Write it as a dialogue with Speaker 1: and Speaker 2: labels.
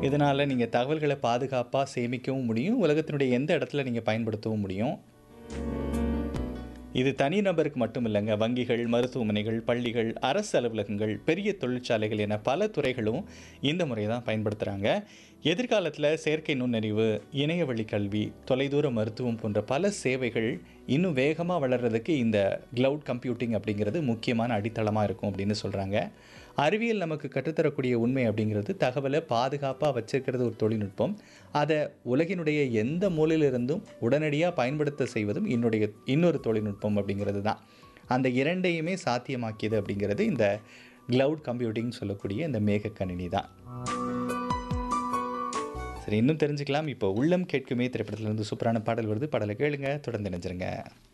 Speaker 1: இதனால் நீங்கள் தகவல்களை பாதுகாப்பாக சேமிக்கவும் முடியும் உலகத்தினுடைய எந்த இடத்துல நீங்கள் பயன்படுத்தவும் முடியும் இது தனிநபருக்கு மட்டும் இல்லைங்க வங்கிகள் மருத்துவமனைகள் பள்ளிகள் அரசு அலுவலகங்கள் பெரிய தொழிற்சாலைகள் என பல துறைகளும் இந்த முறையை தான் பயன்படுத்துகிறாங்க எதிர்காலத்தில் செயற்கை நுண்ணறிவு இணையவழி கல்வி தொலைதூர மருத்துவம் போன்ற பல சேவைகள் இன்னும் வேகமாக வளர்கிறதுக்கு இந்த க்ளவுட் கம்ப்யூட்டிங் அப்படிங்கிறது முக்கியமான அடித்தளமாக இருக்கும் அப்படின்னு சொல்கிறாங்க அறிவியல் நமக்கு கற்றுத்தரக்கூடிய உண்மை அப்படிங்கிறது தகவலை பாதுகாப்பாக வச்சிருக்கிறது ஒரு தொழில்நுட்பம் அதை உலகினுடைய எந்த மூலையிலிருந்தும் உடனடியாக பயன்படுத்த செய்வதும் என்னுடைய இன்னொரு தொழில்நுட்பம் அப்படிங்கிறது தான் அந்த இரண்டையுமே சாத்தியமாக்கியது அப்படிங்கிறது இந்த க்ளவுட் கம்ப்யூட்டிங் சொல்லக்கூடிய இந்த மேக கணினி தான் சரி இன்னும் தெரிஞ்சுக்கலாம் இப்போ உள்ளம் கேட்குமே திரைப்படத்திலிருந்து சூப்பரான பாடல் வருது பாடலை கேளுங்க தொடர்ந்து நினைச்சிருங்க